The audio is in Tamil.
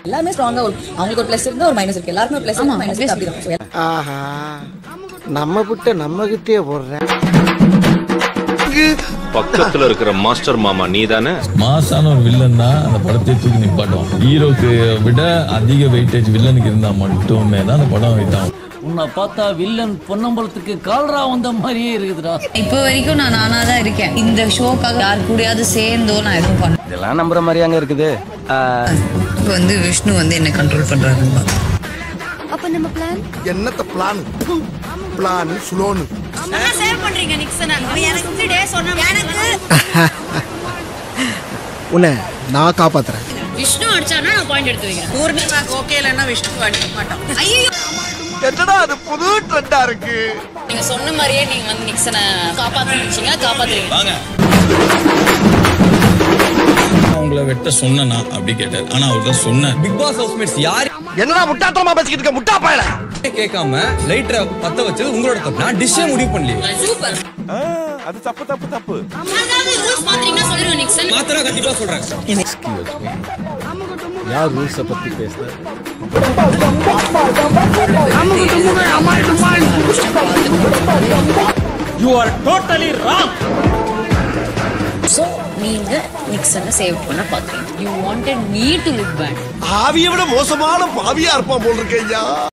எல்லாமே ஸ்ட்ராங்கா ஒரு அவங்களுக்கு ஒரு ப்ளஸ் இருந்தா ஒரு மைனஸ் இருக்கு எல்லாருமே ப்ளஸ் மைனஸ் இருக்கு அப்படிதான் So, ஆஹா நம்ம புட்ட நம்ம கிட்டே போடுறேன் பக்கத்துல இருக்கிற மாஸ்டர் மாமா நீ தானே மாசான ஒரு வில்லன் தான் அந்த படத்தை தூக்கி நிப்பாட்டும் ஹீரோக்கு விட அதிக வெயிட்டேஜ் வில்லனுக்கு இருந்தா மட்டுமே தான் அந்த படம் ஹிட் ஆகும் உன்னை பார்த்தா வில்லன் பொன்னம்பலத்துக்கு கால்ரா வந்த மாதிரியே இருக்குதுடா இப்போ வரைக்கும் நான் நானா தான் இருக்கேன் இந்த ஷோக்காக யார் கூடயாவது சேர்ந்தோ நான் எதுவும் பண்ண இதெல்லாம் நம்புற மாதிரியாங்க இருக்குது இப்போ வந்து விஷ்ணு வந்து என்ன கண்ட்ரோல் பண்றாருங்க அப்ப நம்ம பிளான் என்னத்த பிளான் பிளான் சுலோனு சேவ் பண்றீங்க நிக்சன் எனக்கு டே சொன்ன எனக்கு உன்னை நான் காப்பாத்துறேன் விஷ்ணு அடிச்சானா நான் பாயிண்ட் எடுத்து வைக்கிறேன் பூர்ணிமாக்கு ஓகே இல்லைன்னா விஷ்ணு அடிக்க மாட்டோம் ஐயோ என்னடா அது புது ட்ரெண்டா இருக்கு நீங்க சொன்ன மாதிரியே நீங்க வந்து நிக்சனை காப்பாத்துறீங்க காப்பாத்துறீங்க உங்களை வெட்ட சொன்னா அப்படி கேட்டார் ஆனா அவர் தான் சொன்னார் பிக் பாஸ் ஹவுஸ்மேட்ஸ் யாரு என்னடா முட்டாத்தனமா பேசிக்கிட்டு இருக்க முட்டா பயல கேட்காம லைட்டரை பத்த வச்சது உங்களோட தப்பு நான் டிஷ்ஷே முடிவு பண்ணலையே சூப்பர் அது தப்பு தப்பு தப்பு அதாவது ரூல்ஸ் மாத்தீங்கன்னா சொல்லிடுவேன் நிக்சன் மாத்திரா கண்டிப்பா சொல்றேன் யார் ரூல்ஸை பத்தி பேசுற ஸோ நீங்க நிக்சனை சேவ் பண்ண பாக்குறீங்க you wanted me to live bad ஆவியை விட மோசமான பாவியா இருப்பான் போல் இருக்கேன் ஐயா